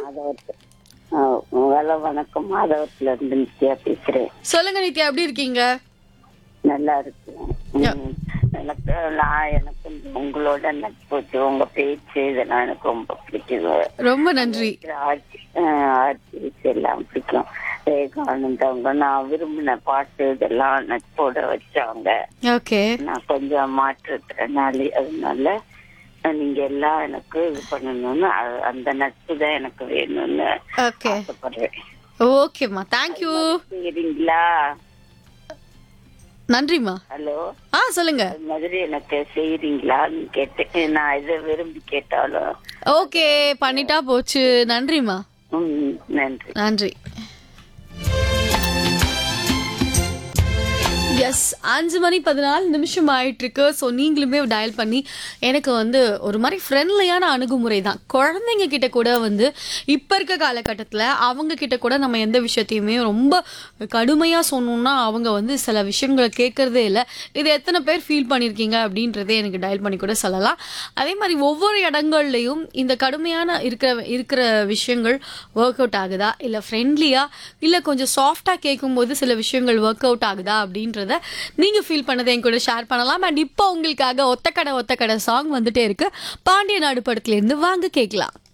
மாதவரத்து வேலை வணக்கம் மாதவரத்துல இருந்து நித்யா பேசுறேன் சொல்லுங்க நித்யா எப்படி இருக்கீங்க நல்லா இருக்கேன் ம். எனக்கு நான் எனக்கு இந்த உங்களோட நட்பு உங்க பேச்சு இதெல்லாம் எனக்கு ரொம்ப பிடிக்குது ரொம்ப நன்றி ஆர்டி ஆர்டிஸ்ட் எல்லாம் பிடிக்கும் விவேகானந்த் அவங்க நான் விரும்பின பாட்டு இதெல்லாம் நட்போட வச்சாங்க ஓகே நான் கொஞ்சம் மாற்றுத்திறனாளி அதனால நீங்க எல்லாம் எனக்கு இது பண்ணணும்னு அ- அந்த நட்பு தான் எனக்கு வேணும்னு ஓகே ஆசைப்படுறேன் ஓகேம்மா தேங்க்யூ செய்யறீங்களா நன்றிம்மா ஹலோ ஆ சொல்லுங்க அது மாதிரி எனக்கு செய்யறீங்களான்னு கேட்டேன் நான் இதை விரும்பி கேட்டாலும் ஓகே பண்ணிட்டா போச்சு நன்றிம்மா ம், நன்றி நன்றி எஸ் அஞ்சு மணி பதினாலு நிமிஷம் ஆயிட்டு இருக்கு ஸோ நீங்களுமே டயல் பண்ணி எனக்கு வந்து ஒரு மாதிரி ஃப்ரெண்ட்லியான அணுகுமுறை தான் குழந்தைங்க கிட்ட கூட வந்து இப்போ இருக்க காலகட்டத்தில் அவங்க கிட்ட கூட நம்ம எந்த விஷயத்தையுமே ரொம்ப கடுமையாக சொன்னோம்னா அவங்க வந்து சில விஷயங்களை கேட்கறதே இல்லை இது எத்தனை பேர் ஃபீல் பண்ணியிருக்கீங்க அப்படின்றதே எனக்கு டயல் பண்ணி கூட சொல்லலாம் அதே மாதிரி ஒவ்வொரு இடங்கள்லையும் இந்த கடுமையான இருக்கிற இருக்கிற விஷயங்கள் ஒர்க் அவுட் ஆகுதா இல்லை ஃப்ரெண்ட்லியாக இல்லை கொஞ்சம் சாஃப்டாக கேட்கும்போது சில விஷயங்கள் ஒர்க் அவுட் ஆகுதா அப்படின்றத நீங்கள் ஃபீல் பண்ணதை என் கூட ஷேர் பண்ணலாம் அண்ட் இப்போ உங்களுக்காக ஒத்தக்கடை ஒத்தக்கடை சாங் வந்துட்டே இருக்கு பாண்டிய நாடு படத்துலேருந்து வாங்க கேட்கலாம்